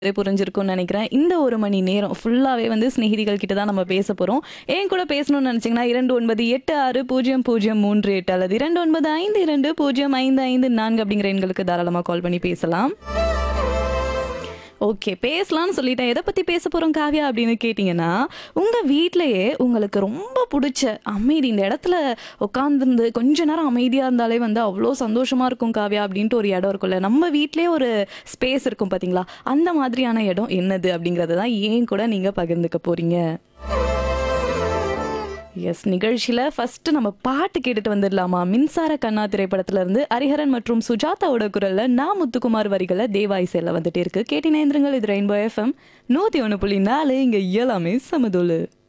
புரிஞ்சிருக்கும்னு நினைக்கிறேன் இந்த ஒரு மணி நேரம் ஃபுல்லாவே வந்து சிநேகிதிகள் கிட்ட தான் நம்ம பேச போறோம் என் கூட பேசணும்னு நினைச்சீங்கன்னா இரண்டு ஒன்பது எட்டு ஆறு பூஜ்ஜியம் பூஜ்ஜியம் மூன்று எட்டு அல்லது இரண்டு ஒன்பது ஐந்து இரண்டு பூஜ்ஜியம் ஐந்து ஐந்து நான்கு அப்படிங்கிற எண்களுக்கு தாராளமாக கால் பண்ணி பேசலாம் ஓகே பேசலாம்னு சொல்லிட்டேன் எதை பற்றி பேச போகிறோம் காவியா அப்படின்னு கேட்டிங்கன்னா உங்கள் வீட்டிலையே உங்களுக்கு ரொம்ப பிடிச்ச அமைதி இந்த இடத்துல உட்காந்துருந்து கொஞ்ச நேரம் அமைதியாக இருந்தாலே வந்து அவ்வளோ சந்தோஷமாக இருக்கும் காவியா அப்படின்ட்டு ஒரு இடம் இருக்கும்ல நம்ம வீட்டிலே ஒரு ஸ்பேஸ் இருக்கும் பார்த்தீங்களா அந்த மாதிரியான இடம் என்னது அப்படிங்கிறத தான் ஏன் கூட நீங்கள் பகிர்ந்துக்க போகிறீங்க எஸ் நிகழ்ச்சியில் ஃபர்ஸ்ட் நம்ம பாட்டு கேட்டுட்டு வந்துடலாமா மின்சார கண்ணா திரைப்படத்துல இருந்து ஹரிஹரன் மற்றும் சுஜாதாவோட குரல்ல நான் முத்துக்குமார் வரிகளை தேவாய்சையில் வந்துட்டே இருக்கு கேட்டினேந்திரங்கள் இது ரெயின்போ எஃப்எம் நூற்றி ஒன்று புள்ளி நாலு இங்கே இயலாமே சமதோலு